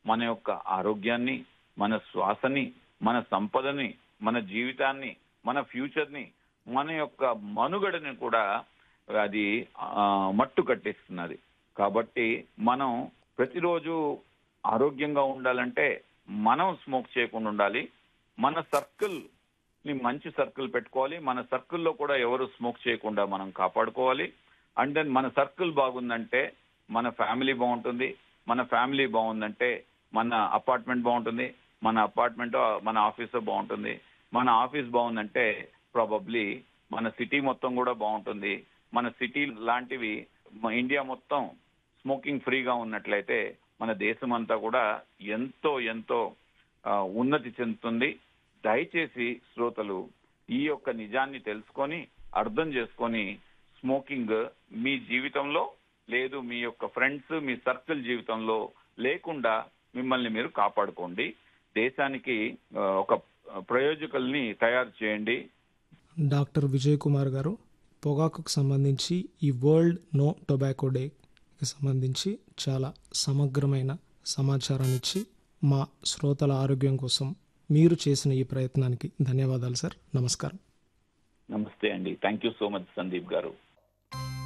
మన యొక్క ఆరోగ్యాన్ని మన శ్వాసని మన సంపదని మన జీవితాన్ని మన ఫ్యూచర్ ని మన యొక్క మనుగడని కూడా అది ఆ, మట్టు కట్టిస్తున్నది కాబట్టి మనం ప్రతిరోజు ఆరోగ్యంగా ఉండాలంటే మనం స్మోక్ చేయకుండా ఉండాలి మన సర్కిల్ ని మంచి సర్కిల్ పెట్టుకోవాలి మన సర్కిల్లో కూడా ఎవరు స్మోక్ చేయకుండా మనం కాపాడుకోవాలి అండ్ దెన్ మన సర్కిల్ బాగుందంటే మన ఫ్యామిలీ బాగుంటుంది మన ఫ్యామిలీ బాగుందంటే మన అపార్ట్మెంట్ బాగుంటుంది మన అపార్ట్మెంట్ మన ఆఫీస్ బాగుంటుంది మన ఆఫీస్ బాగుందంటే ప్రాబబ్లీ మన సిటీ మొత్తం కూడా బాగుంటుంది మన సిటీ లాంటివి మ- ఇండియా మొత్తం స్మోకింగ్ ఫ్రీగా ఉన్నట్లయితే మన దేశం అంతా కూడా ఎంతో ఎంతో ఆ, ఉన్నతి చెందుతుంది దయచేసి శ్రోతలు ఈ యొక్క నిజాన్ని తెలుసుకొని అర్థం చేసుకొని స్మోకింగ్ మీ జీవితంలో లేదు మీ యొక్క ఫ్రెండ్స్ మీ సర్కిల్ జీవితంలో లేకుండా మిమ్మల్ని మీరు కాపాడుకోండి దేశానికి ఆ, ఒక ప్రయోజకుల్ని తయారు చేయండి డాక్టర్ విజయ్ కుమార్ గారు పొగాకుకు సంబంధించి ఈ వరల్డ్ నో టొబాకో డేకి సంబంధించి చాలా సమగ్రమైన సమాచారాన్ని ఇచ్చి మా శ్రోతల ఆరోగ్యం కోసం మీరు చేసిన ఈ ప్రయత్నానికి ధన్యవాదాలు సార్ నమస్కారం నమస్తే అండి thank you so much Sandeep గారు